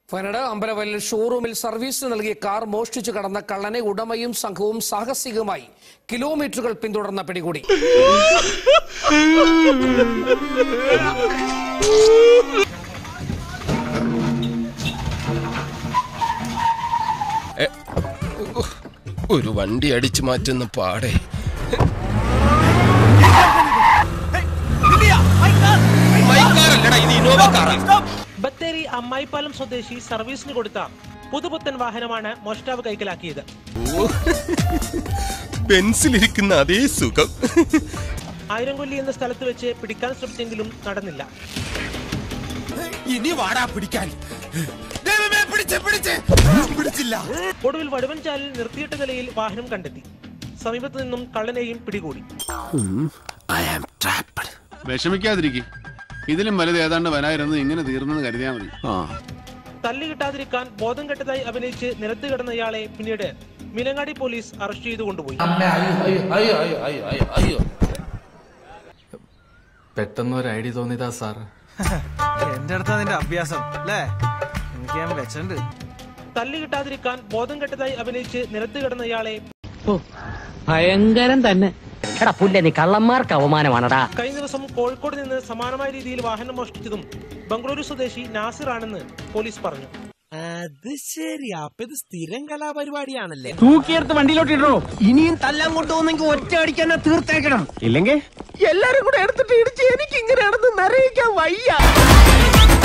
വയനാട് അമ്പലവയലിൽ ഷോറൂമിൽ സർവീസ് നൽകിയ കാർ മോഷ്ടിച്ചു കടന്ന കള്ളനെ ഉടമയും സംഘവും സാഹസികമായി കിലോമീറ്ററുകൾ പിന്തുടർന്ന പിടികൂടി ഒരു വണ്ടി അടിച്ചു മാറ്റുന്ന പാടെ മൈക്കാറല്ലടാ ഇത് ഇന്നോവ കാറാ ബത്തേരി അമ്മായിപ്പാലം സ്വദേശി സർവീസിന് കൊടുത്ത പുതുപുത്തൻ വാഹനമാണ് മോഷ്ടാവ് കൈക്കലാക്കിയത് ബെൻസിലിരിക്കുന്ന അതേ സുഖം ആയിരംകൊല്ലി എന്ന സ്ഥലത്ത് വെച്ച് പിടിക്കാൻ ശ്രമിച്ചെങ്കിലും നടന്നില്ല ഇനി വാടാ പിടിക്കാൻ ദൈവമേ, പിടിച്ച്, പിടിച്ച്. പിടിച്ചില്ല ഒടുവിൽ വടുവൻചാലിൽ നിർത്തിയിട്ട നിലയിൽ വാഹനം കണ്ടെത്തി സമീപത്തു നിന്നും കള്ളനെയും പിടികൂടി വിഷമിക്കാതിരിക്കും ഇതിലും വലുത് ഏതാണ്ട് വരായിരുന്നു ഇങ്ങനെ തീർന്നെന്ന് കരുതിയാ മതി തല്ലി കിട്ടാതിരിക്കാൻ ബോധം കെട്ടതായി അഭിനയിച്ച് നിരത്ത് കിടന്ന ഇയാളെ പിന്നീട് മിലങ്ങാടി പോലീസ് അറസ്റ്റ് ചെയ്തു കൊണ്ടുപോയി പെട്ടെന്ന് ഒരു ഐഡിയ തോന്നിയതാ സാർ എന്റെ അടുത്താ നിന്റെ അഭ്യാസം അല്ലേ എനിക്ക് ഞാൻ വെച്ചിട്ടുണ്ട് തല്ലി കിട്ടാതിരിക്കാൻ ബോധം കെട്ടതായി അഭിനയിച്ച് നിരത്ത് കിടന്ന ഇയാളെ ഭയങ്കരം തന്നെ എടാ പുല്ല നീ കള്ളന്മാർക്ക് അവമാനമാണടാ കഴിഞ്ഞ ദിവസം കോഴിക്കോട് നിന്ന് സമാനമായ രീതിയിൽ വാഹനം മോഷ്ടിച്ചതും ബംഗളൂരു സ്വദേശി നാസിർ ആണെന്ന് പോലീസ് പറഞ്ഞു അത് ശരി അപ്പൊ ഇത് സ്ഥിരം കലാപരിപാടിയാണല്ലേ തൂക്കിയെടുത്ത് വണ്ടിയിലോട്ട് ഇടണോ ഇനിയും തല്ലാൻ കൊണ്ടുപോകുന്നെങ്കിൽ ഒറ്റ അടിക്കാൻ തീർത്തേക്കണം ഇല്ലെങ്കിൽ എല്ലാരും കൂടെ എടുത്തിട്ട് ഇടിച്ച് എനിക്ക് ഇങ്ങനെ നടന്ന് നിറയിക്കാൻ വയ്യ